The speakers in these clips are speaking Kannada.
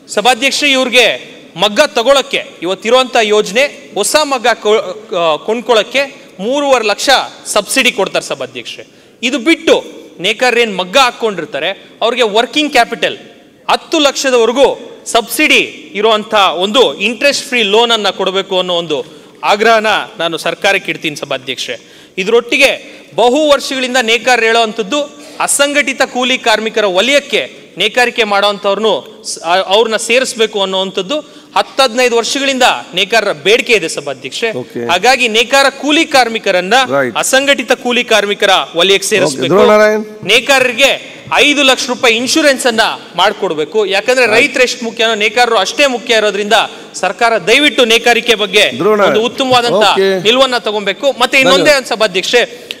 ಸಭಾಧ್ಯಕ್ಷ ಇವ್ರಿಗೆ ಮಗ್ಗ ತಗೊಳಕ್ಕೆ ಇವತ್ತಿರುವಂಥ ಯೋಜನೆ ಹೊಸ ಮಗ್ಗ ಕೊ- ಆ, ಕೊಂಡ್ಕೊಳ್ಳೋಕ್ಕೆ ಮೂರುವರೆ ಲಕ್ಷ ಸಬ್ಸಿಡಿ ಕೊಡ್ತಾರೆ ಸಭಾಧ್ಯಕ್ಷೆ ಇದು ಬಿಟ್ಟು ನೇಕಾರರು ಏನು ಮಗ್ಗ ಹಾಕ್ಕೊಂಡಿರ್ತಾರೆ ಅವ್ರಿಗೆ ವರ್ಕಿಂಗ್ ಕ್ಯಾಪಿಟಲ್ ಹತ್ತು ಲಕ್ಷದವರೆಗೂ ಸಬ್ಸಿಡಿ ಇರುವಂಥ ಒಂದು ಇಂಟ್ರೆಸ್ಟ್ ಫ್ರೀ ಲೋನನ್ನು ಕೊಡಬೇಕು ಅನ್ನೋ ಒಂದು ಆಗ್ರಹನ ನಾನು ಸರ್ಕಾರಕ್ಕೆ ಇಡ್ತೀನಿ ಸಭಾಧ್ಯಕ್ಷೆ ಇದರೊಟ್ಟಿಗೆ ಬಹು ವರ್ಷಗಳಿಂದ ನೇಕಾರರು ಹೇಳೋವಂಥದ್ದು ಅಸಂಘಟಿತ ಕೂಲಿ ಕಾರ್ಮಿಕರ ವಲಯಕ್ಕೆ ನೇಕಾರಿಕೆ ಮಾಡೋವಂಥವ್ರನ್ನು ಅವ್ರನ್ನ ಸೇರಿಸಬೇಕು ಅನ್ನೋವಂಥದ್ದು ಹತ್ತು ಹದಿನೈದು ವರ್ಷಗಳಿಂದ ನೇಕಾರರ ಬೇಡಿಕೆ ಇದೆ ಸಭಾಧ್ಯಕ್ಷೆ Okay. ಹಾಗಾಗಿ ನೇಕಾರ ಕೂಲಿ ಕಾರ್ಮಿಕರನ್ನ Right. ಅಸಂಘಟಿತ ಕೂಲಿ ಕಾರ್ಮಿಕರ ವಲಯಕ್ಕೆ ಸೇರಿಸಬೇಕು ಧ್ರುವನಾರಾಯಣ್. ನೇಕಾರರಿಗೆ ಐದು ಲಕ್ಷ ರೂಪಾಯಿ ಇನ್ಶೂರೆನ್ಸ್ ಅನ್ನ ಮಾಡಿಕೊಡ್ಬೇಕು ಯಾಕಂದ್ರೆ ರೈತರು ಎಷ್ಟು ಮುಖ್ಯನೋ ನೇಕಾರರು ಅಷ್ಟೇ ಮುಖ್ಯ ಇರೋದ್ರಿಂದ ಸರ್ಕಾರ ದಯವಿಟ್ಟು ನೇಕಾರಿಕೆ ಬಗ್ಗೆ ಧ್ರುವನಾರಾಯಣ್. ಒಂದು ಉತ್ತಮವಾದಂತ Okay. ನಿಲುವನ್ನ ತಗೊಬೇಕು ಮತ್ತೆ ಇನ್ನೊಂದೇ ಒಂದು ಸಭಾಧ್ಯಕ್ಷೆ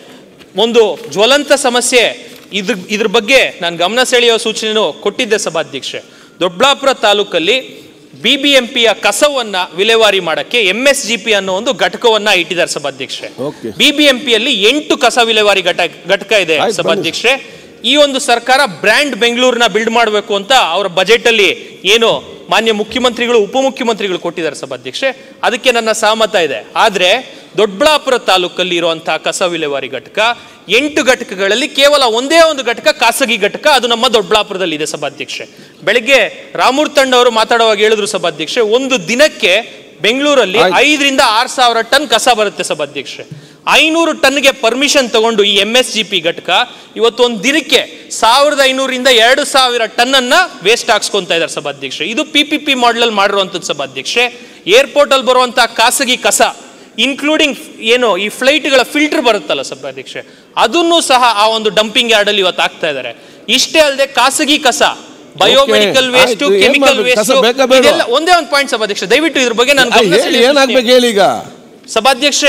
ಒಂದು ಜ್ವಲಂತ ಸಮಸ್ಯೆ ಇದ್ರ ಇದ್ರ ಬಗ್ಗೆ ನಾನು ಗಮನ ಸೆಳೆಯೋ ಸೂಚನೆಯನ್ನು ಕೊಟ್ಟಿದ್ದೆ ಸಭಾಧ್ಯಕ್ಷೆ ದೊಡ್ಡಬಳ್ಳಾಪುರ ತಾಲೂಕಲ್ಲಿ ಬಿ ಬಿ ಎಂ ಪಿಯ ಕಸವನ್ನ ವಿಲೇವಾರಿ ಮಾಡಕ್ಕೆ ಎಂ ಎಸ್ ಜಿ ಪಿ ಅನ್ನೋ ಒಂದು ಘಟಕವನ್ನ ಇಟ್ಟಿದ್ದಾರೆ ಸಭಾಧ್ಯಕ್ಷೆ Okay. ಬಿ ಬಿ ಎಂ ಪಿಯಲ್ಲಿ ಎಂಟು ಕಸ ವಿಲೇವಾರಿ ಘಟಕ ಘಟಕ ಇದೆ ಆಯ್ತು, ಬನ್ನಿ. ಸಭಾಧ್ಯಕ್ಷೆ ಈ ಒಂದು ಸರ್ಕಾರ ಬ್ರ್ಯಾಂಡ್ ಬೆಂಗಳೂರನ್ನ ಬಿಲ್ಡ್ ಮಾಡಬೇಕು ಅಂತ ಅವರ ಬಜೆಟ್ ಅಲ್ಲಿ ಏನು ಮಾನ್ಯ ಮುಖ್ಯಮಂತ್ರಿಗಳು ಉಪಮುಖ್ಯಮಂತ್ರಿಗಳು ಕೊಟ್ಟಿದ್ದಾರೆ ಸಭಾಧ್ಯಕ್ಷೆ ಅದಕ್ಕೆ ನನ್ನ ಸಹಮತ ಇದೆ ಆದ್ರೆ ದೊಡ್ಡಬಳ್ಳಾಪುರ ತಾಲೂಕಲ್ಲಿ ಇರುವಂತಹ ಕಸ ವಿಲೇವಾರಿ ಘಟಕ ಎಂಟು ಘಟಕಗಳಲ್ಲಿ ಕೇವಲ ಒಂದೇ ಒಂದು ಘಟಕ ಖಾಸಗಿ ಘಟಕ ಅದು ನಮ್ಮ ದೊಡ್ಡಬಳ್ಳಾಪುರದಲ್ಲಿ ಇದೆ ಸಭಾಧ್ಯಕ್ಷೆ ಬೆಳಗ್ಗೆ ರಾಮೂರ್ತಂಡ್ ಅವರು ಮಾತಾಡುವಾಗ ಹೇಳಿದ್ರು ಸಭಾಧ್ಯಕ್ಷೆ ಒಂದು ದಿನಕ್ಕೆ ಬೆಂಗಳೂರಲ್ಲಿ ಆಯ್ತು. ಐದರಿಂದ ಆರು ಸಾವಿರ ಟನ್ ಕಸ ಬರುತ್ತೆ ಸಭಾಧ್ಯಕ್ಷೆ ಐನೂರು ಟನ್ಗೆ ಪರ್ಮಿಷನ್ ತಗೊಂಡು ಈ ಎಂ ಎಸ್ ಜಿ ಪಿ ಘಟಕ ಇವತ್ತು ಒಂದು ದಿನಕ್ಕೆ ಸಾವಿರದ ಐನೂರಿಂದ ಎರಡು ಸಾವಿರ ಟನ್ ಅನ್ನ ವೇಸ್ಟ್ ಹಾಕ್ಸ್ಕೊಂತ ಇದ್ದಾರೆ ಸಭಾಧ್ಯಕ್ಷೆ ಇದು ಪಿ ಪಿ ಪಿ ಮಾಡಲ್ ಮಾಡಿರುವಂಥದ್ದು ಸಭಾಧ್ಯಕ್ಷೆ ಏರ್ಪೋರ್ಟ್ ಅಲ್ಲಿ ಬರುವಂತ ಖಾಸಗಿ ಕಸ ಇನ್ಕ್ಲೂಡಿಂಗ್ ಏನು ಈ ಫ್ಲೈಟ್ಗಳ ಫಿಲ್ಟರ್ ಬರುತ್ತಲ್ಲ ಸಭಾಧ್ಯಕ್ಷೆ ಅದನ್ನು ಸಹ ಆ ಒಂದು ಡಂಪಿಂಗ್ ಯಾರ್ಡ್ ಅಲ್ಲಿ ಇವತ್ತು ಹಾಕ್ತಾ ಇದ್ದಾರೆ ಇಷ್ಟೇ ಅಲ್ಲದೆ ಖಾಸಗಿ ಕಸ ಬಯೋಮೆಡಿಕಲ್ Okay, ವೇಸ್ಟ್ ಆಯ್ತು, ಏನ್ ಕೆಮಿಕಲ್ ಮಾಡ್ಬೇಕು? ಕಸ ವೇಸ್ಟ್ ಬೇಕಾ ಬೇಡ್ವಾ? ಇದೆಲ್ಲ ಒಂದೇ ಒಂದು ಪಾಯಿಂಟ್ ಸಭಾಧ್ಯಕ್ಷ ದಯವಿಟ್ಟು ಇದ್ರ ಬಗ್ಗೆ ನಾನು ಆ, ಗಮನ ಏ- ಸೆಳೆಯೋ ಏನಾಗ್ಬೇಕು ಹೇಳಿ ಈಗ ಸಭಾಧ್ಯಕ್ಷೆ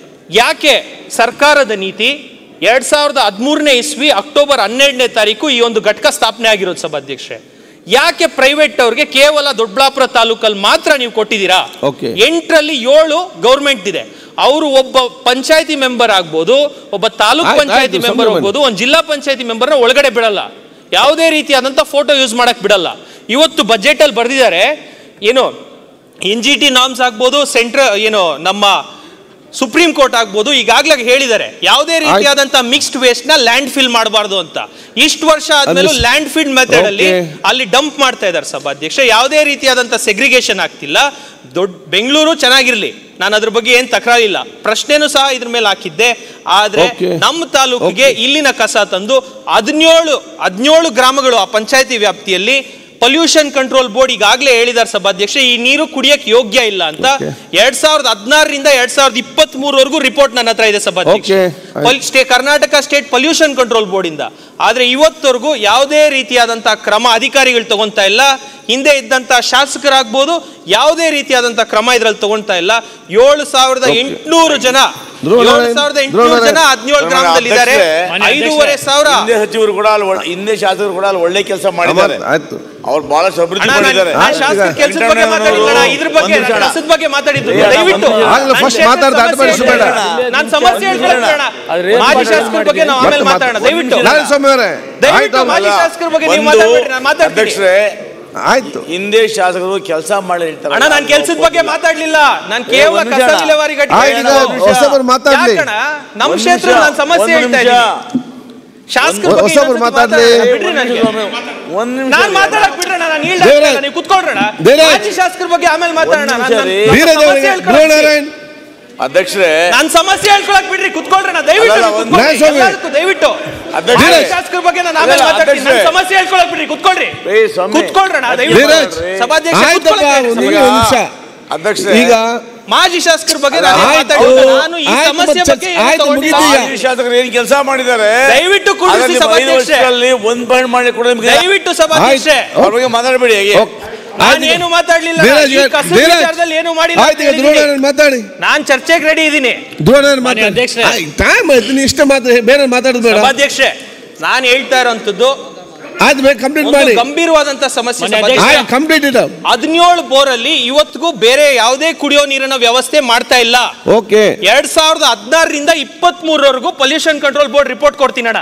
ಯಾಕೆ ಸರ್ಕಾರದ ನೀತಿ ಎರಡ್ ಸಾವಿರದ ಹದಿಮೂರನೇ ಇಸ್ವಿ ಅಕ್ಟೋಬರ್ ಹನ್ನೆರಡನೇ ತಾರೀಕು ಈ ಒಂದು ಘಟಕ ಸ್ಥಾಪನೆ ಆಗಿರೋದು ಸಭಾಧ್ಯಕ್ಷೆ ಯಾಕೆ ಪ್ರೈವೇಟ್ ಅವ್ರಿಗೆ ಕೇವಲ ದೊಡ್ಡಬಳ್ಳಾಪುರ ತಾಲೂಕಲ್ಲಿ ಮಾತ್ರ ನೀವು ಕೊಟ್ಟಿದ್ದೀರಾ Okay. ಎಂಟರಲ್ಲಿ ಏಳು ಗೌರ್ಮೆಂಟ್ ಇದೆ ಅವರು ಒಬ್ಬ ಪಂಚಾಯತಿ ಮೆಂಬರ್ ಆಗ್ಬೋದು ಒಬ್ಬ ತಾಲೂಕ್ ಆಯ್ತು, ಪಂಚಾಯತಿ ಆಯ್ತು, ಮೆಂಬರ್ ಸಮಯ ಆಗ್ಬೋದು ಒಂದು ಜಿಲ್ಲಾ ಪಂಚಾಯತಿ ಮೆಂಬರ್ನ ಒಳಗಡೆ ಬಿಡಲ್ಲ ಯಾವುದೇ ರೀತಿಯಾದಂಥ ಫೋಟೋ ಯೂಸ್ ಮಾಡಕ್ ಬಿಡಲ್ಲ ಇವತ್ತು ಬಜೆಟ್ ಅಲ್ಲಿ ಬರೆದಿದ್ದಾರೆ ಏನು ಎನ್ ಜಿ ಟಿ ನಾಮ್ಸ್ ಆಗ್ಬೋದು ಸೆಂಟ್ರ ಏನು ನಮ್ಮ ಸುಪ್ರೀಂ ಕೋರ್ಟ್ ಆಗ್ಬೋದು ಈಗಾಗಲೇ ಹೇಳಿದ್ದಾರೆ ಯಾವುದೇ ರೀತಿಯಾದಂತ ಮಿಕ್ಸ್ಡ್ ವೇಸ್ಟ್ ನ ಲ್ಯಾಂಡ್ ಫಿಲ್ ಮಾಡಬಾರ್ದು ಅಂತ ಇಷ್ಟು ವರ್ಷ ಆದ್ಮೇಲೂ ಅಲ್ಲಿ- ಲ್ಯಾಂಡ್ ಫಿಲ್ ಮೆಥಡ್ ಅಲ್ಲಿ Okay. ಅಲ್ಲಿ ಡಂಪ್ ಮಾಡ್ತಾ ಇದ್ದಾರೆ ಸಭಾಧ್ಯಕ್ಷ ಯಾವುದೇ ರೀತಿಯಾದಂತ ಸೆಗ್ರಿಗೇಷನ್ ಆಗ್ತಿಲ್ಲ ದೊಡ್ಡ ಬೆಂಗಳೂರು ಚೆನ್ನಾಗಿರ್ಲಿ ನಾನು ಅದ್ರ ಬಗ್ಗೆ ಏನ್ ತಕರಾರಿಲ್ಲ ಪ್ರಶ್ನೆನೂ ಸಹ ಇದ್ರ ಮೇಲೆ ಹಾಕಿದ್ದೆ ಆದ್ರೆ Okay. ನಮ್ಮ ತಾಲೂಕಿಗೆ ಇಲ್ಲಿನ ಕಸ ತಂದು ಹದಿನೇಳು ಹದಿನೇಳು ಗ್ರಾಮಗಳು ಆ ಪಂಚಾಯತಿ ವ್ಯಾಪ್ತಿಯಲ್ಲಿ ಪೊಲ್ಯೂಷನ್ ಕಂಟ್ರೋಲ್ ಬೋರ್ಡ್ ಈಗಾಗಲೇ ಹೇಳಿದ್ದಾರೆ ಸಭಾಧ್ಯಕ್ಷ ಈ ನೀರು ಕುಡಿಯಕ್ಕೆ ಯೋಗ್ಯ ಇಲ್ಲ ಅಂತ Okay. ಎರಡ್ ಸಾವಿರದ ಹದಿನಾರರಿಂದ ಎರಡ್ ಸಾವಿರದ ಇಪ್ಪತ್ತ್ ಮೂರವರೆಗೂ ರಿಪೋರ್ಟ್ ನನ್ನ ಹತ್ರ ಇದೆ ಸಭಾಧ್ಯಕ್ಷ Okay. ಪಲ್- stay Karnataka State Pollution Control Board ಇಂದ ಆದ್ರೆ ಇವತ್ತವರೆಗೂ ಯಾವುದೇ ರೀತಿಯಾದಂತಹ ಕ್ರಮ ಅಧಿಕಾರಿಗಳು ತಗೊಂತಾ ಇಲ್ಲ ಹಿಂದೆ ಇದ್ದಂತ ಶಾಸಕರಾಗ್ಬೋದು ಯಾವುದೇ ರೀತಿಯಾದಂತಹ ಕ್ರಮ ಇದ್ರಲ್ಲಿ ತಗೊಂತಾ ಇಲ್ಲ ಏಳು ಸಾವಿರದ ಎಂಟುನೂರು ಜನ ಧ್ರುವನಾರಾಯಣ್, ಏಳು ಸಾವಿರದ ಎಂಟುನೂರು ಜನ ಧ್ರುವನಾರಾಯಣ್. ಹದಿನೇಳು ಗ್ರಾಮದಲ್ಲಿ ಇದ್ದಾರೆ ಅಧ್ಯಕ್ಷರೇ, ಐದೂವರೆ ಸಾವಿರ ಹಿಂದೆ ಸಚಿವರು ಕೂಡ ಅಲ್ಲಿ ಒಳ್ಳೆ- ಹಿಂದೆ ಶಾಸಕರು ಕೂಡ ಅಲ್ಲಿ ಒಳ್ಳೆ ಕೆಲಸ ಮಾಡಿದ್ದಾರೆ ಅಮರ್, ಆಯ್ತು ಅವ್ರು ಬಹಳಷ್ಟು ಅಭಿವೃದ್ಧಿ ಅಣ್ಣ, ನಾನು- ಮಾಡಿದ್ದಾರೆ ನಾನು ಶಾಸಕರ ಕೆಲ್ಸದ ಬಗ್ಗೆ ಮಾತಾಡಿಲ್ಲ ಅಣ್ಣ, ಇದ್ರ ಬಗ್ಗೆ ಒಂದು ನಿಮಿಷ. ಕಸದ ಬಗ್ಗೆ ಮಾತಾಡಿದ್ದು ಏ, ಅಣ್ಣ, ದಯವಿಟ್ಟು ಒಂದು ನಿಮಿಷ. ಆಗ್ಲೇ ನಾನು first ಕ್ಷೇತ್ರದ ಮಾತಾಡ್ದೆ, ಅಡ್ಡ ಸಮಸ್ಯೆ ಬೇಡ. ಹೇಳ್ಬೇಡ. ನಾನು ಸಮಸ್ಯೆ ಹೇಳ್ಕೊಳಕ್ ಬೇಡ. ಮಾಜಿ ಶಾಸಕರ ಬಗ್ಗೆ ನಾವು ಆಮೇಲೆ ಮಾತಾಡೋಣ ದಯವಿಟ್ಟು ನಾರಾಯಣ ಸ್ವಾಮಿ ಅವರೇ ದಯವಿಟ್ಟು ಆಯ್ತು ಮಾಜಿ ಶಾಸಕರ ಬಗ್ಗೆ ನೀವು ಒಂದು ಮಾತಾಡ್ಬೇಡಿ ನಾನು ಮಾತಾಡ್ತೀನಿ ಅಧ್ಯಕ್ಷರೇ ಆಯ್ತು ಹಿಂದೆ ಶಾಸಕರು ಕೆಲಸ ಮಾಡಿ ಹೇಳ್ತಾರೆ ಅಣ್ಣ ನಾನು ಕೆಲ್ಸದ ಬಗ್ಗೆ ಮಾತಾಡ್ಲಿಲ್ಲ ನಾನು ಕೇವಲ ಒಂದು ಕಸ ನಿಮಿಷ. ವಿಲೇವಾರಿ ಘಟಕ ಆಯ್ತು, ಈಗ ಹೇಳೋದು. ಹೊಸಬರು ಮಾತಾಡ್ಲಿ ಯಾಕಣ್ಣ ನಮ್ಮ ಒಂದು ಕ್ಷೇತ್ರ ನಿಮಿಷ, ನಾನು ಸಮಸ್ಯೆ ಒಂದು ಹೇಳ್ತಾ ನಿಮಿಷ. ಇದ್ದೀನಿ ಶಾಸಕರ ಒಂದು- ಬಗ್ಗೆ ಹೊಸಬ್ರು ಇನ್ನೊಂದ್ಸತಿ ಮಾತಾಡ್ಲಿ. ಮಾತಾಡೋಣ. ಬಿಡ್ರಿ ನನಗೆ. ಒಂದ್ ನಿಮಿಷ ನಾನ್ ಮಾತಾಡಕ್ ಬಿಡ್ರಿ ಅಣ್ಣ, ನಾನು ಹೇಳ್ದೆ ಬೇರೆ- ಅಲ್ಲ, ನೀವು ಕುತ್ಕೊಳ್ರಣ ಬೇರೆ- ಮಾಜಿ ಶಾಸಕರ ಬಗ್ಗೆ ಆಮೇಲೆ ಮಾತಾಡೋಣ ಒಂದು ನಾನು- ನಿಮಿಷ ನಾನು ರೀ. ಸಮಸ್ಯೆ ವೀರದೇವರಿಗೆ ಹೇಳ್ಕೊಳಕ್ ಧ್ರುವನಾರಾಯಣ ಅಧ್ಯಕ್ಷರೇ ನಾನ್ ಸಮಸ್ಯೆ ಹೇಳ್ಕೊಳಕ್ ಬಿಡ್ರಿ ಕುತ್ಕೊಳ್ರಣ ದಯವಿಟ್ಟು ಅಲ್ಲ, ನೀವು ಒಂದು- ಕುತ್ಕೊಳ್ಳಿ. ನಾನ್ ಸ್ವಾಮಿ. ಎಲ್ಲದಕ್ಕೂ ದಯವಿಟ್ಟು ಅಧ್ಯಕ್ಷರೇ. ಮಾಜಿ ಶಾಸಕರ ಬಗ್ಗೆ ನಾನು ಆಮೇಲೆ ಅಲ್ಲ, ಮಾತಾಡ್ತೀನಿ ನಾನು ಅಧ್ಯಕ್ಷರೇ. ಸಮಸ್ಯೆ ಹೇಳ್ಕೊಳಕ್ ಬಿಡ್ರಿ ಕುತ್ಕೊಳ್ರಿ ಏ, ಸ್ವಾಮಿ. ಕುತ್ಕೊಳ್ರಣ ಅಧ್ಯಕ್ಷರೇ. ದಯವಿಟ್ಟು ವೀರಜ್. ಸಭಾಧ್ಯಕ್ಷ ಆಯ್ತಪ್ಪ ಕುತ್ಕೊಳಕ್ ಒಂದು ಬಿಡಿ. ಈಗ- ನಿಮಿಷ ಅಧ್ಯಕ್ಷರೇ ಈಗ ಮಾಜಿ ಶಾಸಕರ ಬಗ್ಗೆ ಅಲ್ಲ, ನಾನು ಆಯ್ತು. ಮಾತಾಡಿದ್ದು ನಾನು ಈ ಆಯ್ತು, ಸಮಸ್ಯೆ ಮತ್ತೆ ಬಗ್ಗೆ ಏನು ಆಯ್ತು, ತಗೊಂಡಿಲ್ಲ. ಮುಗೀತು ಈಗ. ಮಾಜಿ ಶಾಸಕರು ಏನ್ ಕೆಲಸ ಮಾಡಿದ್ದಾರೆ ದಯವಿಟ್ಟು ಕೂರಿಸಿ ಅದರಲ್ಲಿ ಐದು ಸಭಾಧ್ಯಕ್ಷೆ. ವರ್ಷದಲ್ಲಿ ಒಂದ್ ಪಾಯಿಂಟ್ ಮಾಡಿ ಕೂಡ ನಿಮ್ಗೆ ದಯವಿಟ್ಟು ಸಭಾಧ್ಯಕ್ಷ ಆಯ್ತು. ಅವ್ರ ಬಗ್ಗೆ ಮಾತಾಡಬೇಡಿ ಹೇಗೆ ನಾನು ಏನು ಮಾತಾಡ್ಲಿಲ್ಲ ಧೀರಜ್ ಈ ಕಸದ ಧೀರಜ್. ವಿಚಾರದಲ್ಲಿ ಏನು ಮಾಡಿಲ್ಲ ಆಯ್ತು ಈಗ ಅಂತ ಹೇಳಿದ್ದೀನಿ. ಧ್ರುವನಾರಾಯಣ ಮಾತಾಡಿ ನಾನ್ ಚರ್ಚೆಗೆ ರೆಡಿ ಇದ್ದೀನಿ ಧ್ರುವನಾರಾಯಣ ಮಾನ್ಯ ಮಾತಾಡಿ ಅಧ್ಯಕ್ಷರೇ. ಟೈಮ್ ಆಯ್ತು ನೀವು ಇಷ್ಟ ಮಾತ್ರ ಬೇರೆ ಮಾತಾಡೋದು ಬೇಡ ಸಭಾಧ್ಯಕ್ಷೆ ನಾನು ಹೇಳ್ತಾ ಇರೋಂಥದ್ದು ಆಯ್ತು ಬೇಕು ಕಂಪ್ಲೀಟ್ ಒಂದು ಮಾಡಿ ಗಂಭೀರವಾದಂತ ಸಮಸ್ಯೆ ಮಾನ್ಯ ಸಭಾಧ್ಯಕ್ಷೆ. ಆಯ್ತು ಕಂಪ್ಲೀಟ್ ಇದೆ ಹದಿನೇಳು ಬೋರಲ್ಲಿ ಇವತ್ತಿಗೂ ಬೇರೆ ಯಾವುದೇ ಕುಡಿಯೋ ನೀರಿನ ವ್ಯವಸ್ಥೆ ಮಾಡ್ತಾ ಇಲ್ಲ ಓಕೆ ಎರಡ್ ಸಾವಿರದ ಹದಿನಾರರಿಂದ ಇಪ್ಪತ್ತ್ ಮೂರವರೆಗೂ ಪೊಲ್ಯೂಷನ್ ಕಂಟ್ರೋಲ್ ಬೋರ್ಡ್ ರಿಪೋರ್ಟ್ ಕೊಡ್ತೀನಿ ಅಣ್ಣ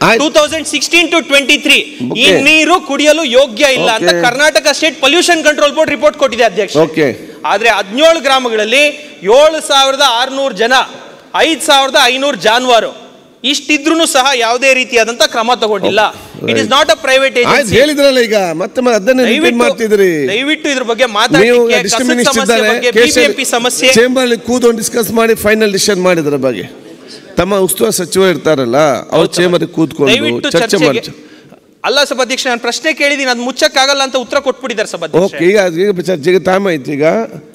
ಆಯ್ತು. Two thousand sixteen to twenty three ಈ Okay. ನೀರು ಕುಡಿಯಲು ಯೋಗ್ಯ ಇಲ್ಲ ಅಂತ Okay. Karnataka State Pollution Control Board report ಕೊಟ್ಟಿದೆ ಅಧ್ಯಕ್ಷ ಓಕೆ ಆದ್ರೆ ಹದಿನೇಳು ಗ್ರಾಮಗಳಲ್ಲಿ ಏಳು ಸಾವಿರದ ಆರ್ನೂರು ಜನ ಐದ್ ಸಾವಿರದ ಐನೂರು ಜಾನುವಾರು ಇಷ್ಟಿದ್ರೂ ಸಹ ಯಾವುದೇ ರೀತಿಯಾದಂತ ಕ್ರಮ ತಗೊಂಡಿಲ್ಲ it is not a private ಆಯ್ತು ಏಜೆನ್ಸಿ ಹೇಳಿದ್ರಲ್ಲ ಈಗ ಮತ್ತೆ ಮತ್ತೆ ಅದನ್ನೇ ರಿಪೀಟ್ ಮಾಡ್ತಿದ್ರಿ ದಯವಿಟ್ಟು ಇದ್ರ ಬಗ್ಗೆ ನೀವು ಮಾತಾಡಲಿಕ್ಕೆ ಡಿಸ್ಟ್ರಿಕ್ಟ್ ಕಸದ ಮಿನಿಸ್ಟರ್ ಸಮಸ್ಯೆ ಬಗ್ಗೆ ಬಿಬಿಎಂಪಿ ಸಮಸ್ಯೆ ಚೇಂಬರ್ ಅಲ್ಲಿ ಕೂತ್ಕೊಂಡು ಡಿಸ್ಕಸ್ ಮಾಡಿ ಫೈನಲ್ ಡಿಸಿಷನ್ ಮಾಡಿದ್ರ ಬಗ್ಗೆ ತಮ್ಮ ಉಸ್ತುವಾರಿ ಸಚಿವ ಇರ್ತಾರಲ್ಲ ಅವ್ರ ಚೇಂಬರ್ ಕೂತ್ಕೊಂಡು ದಯವಿಟ್ಟು ಚರ್ಚೆ ಮಾಡಿ ಚರ್ಚೆಗೆ ಅಲ್ಲ ಸಭಾಧ್ಯಕ್ಷ ನಾನು ಪ್ರಶ್ನೆ ಕೇಳಿದೀನಿ ಅದು ಮುಚ್ಚಕ್ಕಾಗಲ್ಲ ಅಂತ ಉತ್ತರ ಕೊಟ್ಬಿಟ್ಟಿದ್ದಾರೆ ಸಭಾಧ್ಯಕ್ಷ ಓಕೆ ಈಗ ಈಗ ಚರ್ಚೆಗೆ ಟೈಮ್ ಆಯ್ತು ಈಗ